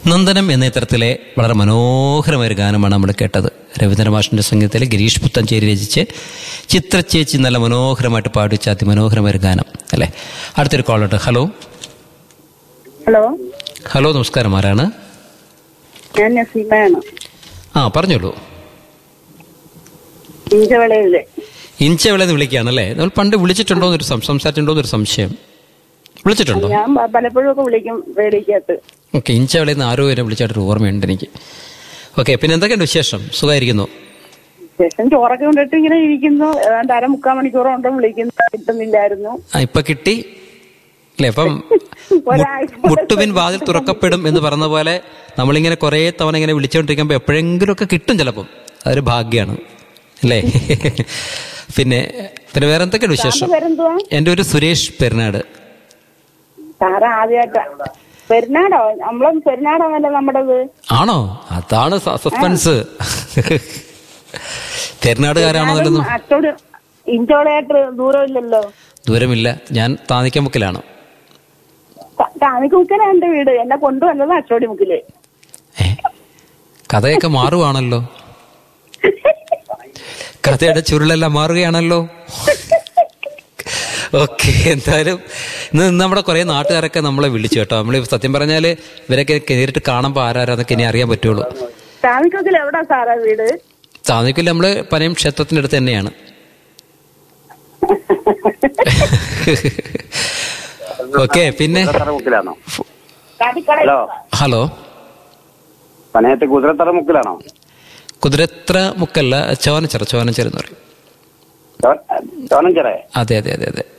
നന്ദനം എന്ന ചിത്രത്തിലെ വളരെ മനോഹരമായ ഒരു ഗാനമാണ് നമ്മൾ കേട്ടത് രവീന്ദ്ര മാഷിന്റെ സംഗീതത്തിൽ ഗിരീഷ് പുത്തഞ്ചേരി രചിച്ച് ചിത്രച്ചേച്ചി നല്ല മനോഹരമായിട്ട് പാടിച്ച അതിമനോഹരമായ ഒരു ഗാനം അല്ലേ അടുത്തൊരു കോളുണ്ട് ഹലോ ഹലോ ഹലോ നമസ്കാരം ആരാണ് ഞാൻ നസീമയാണ് ആ പറഞ്ഞോളൂ ഇഞ്ചവളയിലെ ഇഞ്ചവിളന്ന് വിളിക്കുകയാണല്ലേ നമ്മൾ പണ്ട് വിളിച്ചിട്ടുണ്ടോ എന്നൊരു സം- സംസാരിച്ചിട്ടുണ്ടോ എന്നൊരു സംശയം വിളിച്ചിട്ടുണ്ടോ ഞാൻ പ- പലപ്പോഴും ഒക്കെ വിളിക്കും റേഡിയോക്കകത്ത് ഓക്കെ ഇഞ്ചവിളയിൽ നിന്ന് ആരോ എന്നെ വിളിച്ചായിട്ടൊരു ഓർമ്മയുണ്ട് എനിക്ക് ഓക്കെ പിന്നെ എന്തൊക്കെയുണ്ട് വിശേഷം സുഖമായിരിക്കുന്നു ശേഷം ചോറൊക്കെ കൊണ്ടിട്ട് ഇങ്ങനെ ഇരിക്കുന്നു ഏതാണ്ട് അര മുക്കാൽ മണിക്കൂർ കൊണ്ട് വിളിക്കുന്നു കിട്ടുന്നില്ലായിരുന്നു ആ ഇപ്പൊ കിട്ടി അല്ലേ അപ്പം ഒരാഴ്ച മു- മുട്ടുപിൻ വാതിൽ തുറക്കപ്പെടും എന്ന് പറഞ്ഞ പോലെ നമ്മളിങ്ങനെ കുറേ തവണ ഇങ്ങനെ വിളിച്ചുകൊണ്ടിരിക്കുമ്പോൾ എപ്പോഴെങ്കിലും ഒക്കെ കിട്ടും ചിലപ്പം അതൊരു ഭാഗ്യമാണ് അല്ലേ പിന്നെ പിന്നെ വേറെ എന്തൊക്കെയുണ്ട് വിശേഷം പേരെന്തുവാ എൻ്റെ ഒരു സുരേഷ് പെരുന്നാട് സാറ ആദ്യമായിട്ടാ പെരുന്നാടോ നമ്മളൊന്നും പെരുന്നാടാണല്ലോ നമ്മുടേത് ആണോ അതാണ് സ- സസ്പെൻസ് പെരുന്നാടുകാരാണോന്നല്ലൊന്നും അച്ചോട് ഇഞ്ചോളയായിട്ട് ദൂരമില്ലല്ലോ ദൂരമില്ല ഞാൻ താന്നിക്കമുക്കിലാണ് താനിക്കുക്കല എന്റെ വീട് എന്നെ കൊണ്ടുവന്നത് അച്ചോടി മുക്കില് ഏ കഥയൊക്കെ മാറുവാണല്ലോ കഥയുടെ ചുരുളെല്ലാം മാറുകയാണല്ലോ ഓക്കെ എന്തായാലും ഇന്ന് ഇന്ന് നമ്മുടെ കുറെ നാട്ടുകാരൊക്കെ നമ്മളെ വിളിച്ചു കേട്ടോ നമ്മൾ സത്യം പറഞ്ഞാല് ഇവരൊക്കെ നേരിട്ട് കാണുമ്പോൾ ആരാരാന്നൊക്കെ ഇനി അറിയാൻ പറ്റുള്ളൂ താനിക്കുക്കിൽ എവിടാ സാറാ വീട് താന്നിക്കില്ല നമ്മള് പനയം ക്ഷേത്രത്തിന്റെ അടുത്ത് തന്നെയാണ് ഓക്കെ പിന്നെ കുതിരത്തറ മുക്കിലാണോ കാട്ടിക്കട ഹലോ ഹലോ പനയത്ത് കുതിരത്തറ മുക്കിലാണോ കുതിരത്ര മുക്കല്ല ചോനച്ചിറ ചോനച്ചിറ എന്ന് പറയും ചോനഞ്ചിറ അതെ അതെ അതെ അതെ